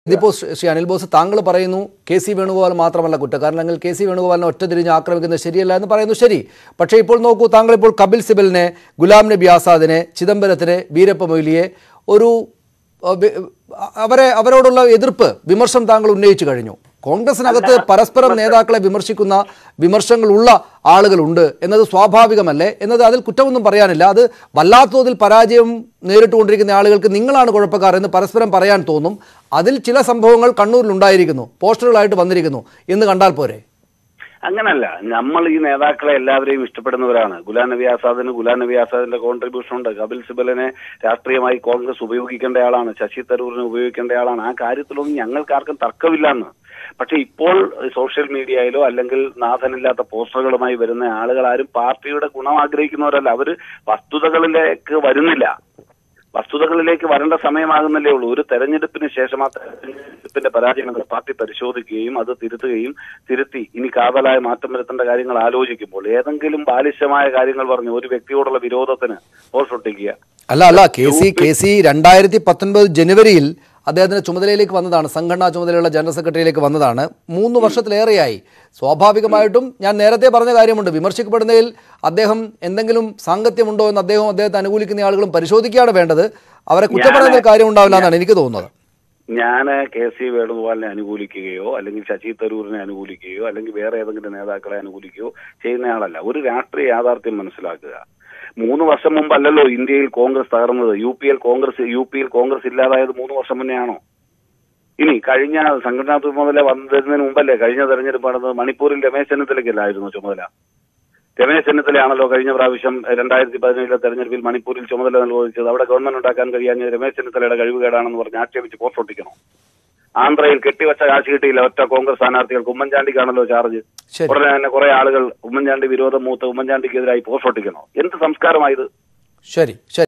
ഇതിപ്പോൾ ശ്രീ ശ്രീ അനിൽ ബോസ് താങ്കൾ പറയുന്നു കെ സി വേണുഗോപാൽ മാത്രമല്ല കുറ്റക്കാരൻ അല്ലെങ്കിൽ കെ സി വേണുഗോപാലിനെ ഒറ്റ തിരിഞ്ഞ് ആക്രമിക്കുന്നത് ശരിയല്ല എന്ന് പറയുന്നു ശരി പക്ഷേ ഇപ്പോൾ നോക്കൂ താങ്കൾ ഇപ്പോൾ കപിൽ സിബലിനെ ഗുലാം നബി ആസാദിനെ ചിദംബരത്തിനെ വീരപ്പ മൊയ്ലിയെ ഒരു അഹ്, വി- അവരെ അവരോടുള്ള എതിർപ്പ് വിമർശനം താങ്കൾ ഉന്നയിച്ചു കഴിഞ്ഞു കോൺഗ്രസിനകത്ത് പരസ്പരം നേതാക്കളെ വിമർശിക്കുന്ന വിമർശങ്ങളുള്ള ആളുകളുണ്ട് എന്നത് സ്വാഭാവികമല്ലേ എന്നത് അതിൽ കുറ്റമൊന്നും പറയാനില്ല അത് വല്ലാത്ത തോതിൽ പരാജയം നേരിട്ടുകൊണ്ടിരിക്കുന്ന ആളുകൾക്ക് നിങ്ങളാണ് കുഴപ്പക്കാർ എന്ന് പരസ്പരം പറയാൻ തോന്നും അതിൽ ചില സംഭവങ്ങൾ കണ്ണൂരിൽ ഉണ്ടായിരിക്കുന്നു പോസ്റ്ററുകളായിട്ട് വന്നിരിക്കുന്നു എന്ന് കണ്ടാൽ പോരെ അങ്ങനല്ല നമ്മൾ ഈ നേതാക്കളെ എല്ലാവരെയും ഇഷ്ടപ്പെടുന്നവരാണ് ഗുലാം നബി ആസാദിന് ഗുലാം നബി ആസാദിന്റെ കോൺട്രിബ്യൂഷൻ ഉണ്ട് കപിൽ സിബലിനെ രാഷ്ട്രീയമായി കോൺഗ്രസ് ഉപയോഗിക്കേണ്ട ആളാണ് ശശി തരൂരിനെ ഉപയോഗിക്കേണ്ട ആളാണ് ആ കാര്യത്തിലൊന്നും ഞങ്ങൾക്കാർക്കും തർക്കമില്ലെന്ന് പക്ഷെ ഇപ്പോൾ സോഷ്യൽ മീഡിയയിലോ അല്ലെങ്കിൽ നാഥനില്ലാത്ത പോസ്റ്ററുകളുമായി വരുന്ന ആളുകൾ ആരും പാർട്ടിയുടെ ഗുണം ആഗ്രഹിക്കുന്നവരല്ല അവര് വസ്തുതകളിലേക്ക് വരുന്നില്ല വസ്തുതകളിലേക്ക് വരേണ്ട സമയമാകുന്നല്ലേ ഉള്ളൂ ഒരു തെരഞ്ഞെടുപ്പിന് ശേഷം ആ തെരഞ്ഞെടുപ്പിന്റെ പരാജയങ്ങൾ പാർട്ടി പരിശോധിക്കുകയും അത് തിരുത്തുകയും തിരുത്തി ഇനി കാതലായ മാറ്റം വരുത്തേണ്ട കാര്യങ്ങൾ ആലോചിക്കുമ്പോൾ ഏതെങ്കിലും ബാലിശമായ കാര്യങ്ങൾ പറഞ്ഞു ഒരു വ്യക്തിയോടുള്ള വിരോധത്തിന് പോസ്റ്റ് ഒട്ടിക്കുക അല്ല അല്ല കെ സി കെ സി രണ്ടായിരത്തി പത്തൊൻപത് ജനുവരിയിൽ അദ്ദേഹത്തിന്റെ ചുമതലയിലേക്ക് വന്നതാണ് സംഘടനാ ചുമതലയുള്ള ജനറൽ സെക്രട്ടറിയിലേക്ക് വന്നതാണ് മൂന്ന് വർഷത്തിലേറെയായി സ്വാഭാവികമായിട്ടും ഞാൻ നേരത്തെ പറഞ്ഞ കാര്യമുണ്ട് വിമർശിക്കപ്പെടുന്നതിൽ അദ്ദേഹം എന്തെങ്കിലും സാങ്കത്യമുണ്ടോ എന്ന് അദ്ദേഹം അദ്ദേഹത്തെ അനുകൂലിക്കുന്ന ആളുകളും പരിശോധിക്കുകയാണ് വേണ്ടത് അവരെ കുറ്റപ്പെടുന്ന കാര്യം ഉണ്ടാവില്ല എന്നാണ് എനിക്ക് തോന്നുന്നത് ഞാൻ കെ സി വേണുഗോപാലിനെ അനുകൂലിക്കുകയോ അല്ലെങ്കിൽ ശശി തരൂരിനെ അനുകൂലിക്കുകയോ അല്ലെങ്കിൽ വേറെ ഏതെങ്കിലും നേതാക്കളെ അനുകൂലിക്കുകയോ ചെയ്യുന്നയാളല്ല ഒരു രാഷ്ട്രീയ യാഥാർത്ഥ്യം മനസ്സിലാക്കുക മൂന്ന് വർഷം മുമ്പല്ലല്ലോ ഇന്ത്യയിൽ കോൺഗ്രസ് തകർന്നത് യു പിയിൽ കോൺഗ്രസ് യു പിയിൽ കോൺഗ്രസ് ഇല്ലാതായത് മൂന്ന് വർഷം മുന്നേ ആണോ ഇനി കഴിഞ്ഞ സംഘടനാ ചുമതല വന്നതിന് മുമ്പല്ലേ കഴിഞ്ഞ തെരഞ്ഞെടുപ്പ് നടന്നത് മണിപ്പൂരിൽ രമേശ് ചെന്നിത്തലയ്ക്കല്ലായിരുന്നു ചുമതല രമേശ് ചെന്നിത്തലയാണല്ലോ കഴിഞ്ഞ പ്രാവശ്യം രണ്ടായിരത്തി പതിനേഴിലെ തെരഞ്ഞെടുപ്പിൽ മണിപ്പൂരിൽ ചുമതല നിർവഹിച്ചത് അവിടെ ഗവൺമെന്റ് ഉണ്ടാക്കാൻ കഴിയാഞ്ഞ രമേശ് ചെന്നിത്തലയുടെ കഴിവുകേടാണെന്ന് പറഞ്ഞ് ആക്ഷേപിച്ച് പോസ്റ്റ് ഒട്ടിക്കണം ആന്ധ്രയിൽ കെട്ടിവച്ച കാശ് കിട്ടിയില്ല ഒറ്റ കോൺഗ്രസ് സ്ഥാനാർത്ഥികൾക്ക് ഉമ്മൻചാണ്ടിക്കാണല്ലോ ചാർജ് ശരി ഉടനെ തന്നെ കുറെ ആളുകൾ ഉമ്മൻചാണ്ടി വിരോധം മൂത്ത് ഉമ്മൻചാണ്ടിക്കെതിരായി പോസ്റ്റ് ഒട്ടിക്കണോ എന്ത് സംസ്കാരമായത് ശരി ശരി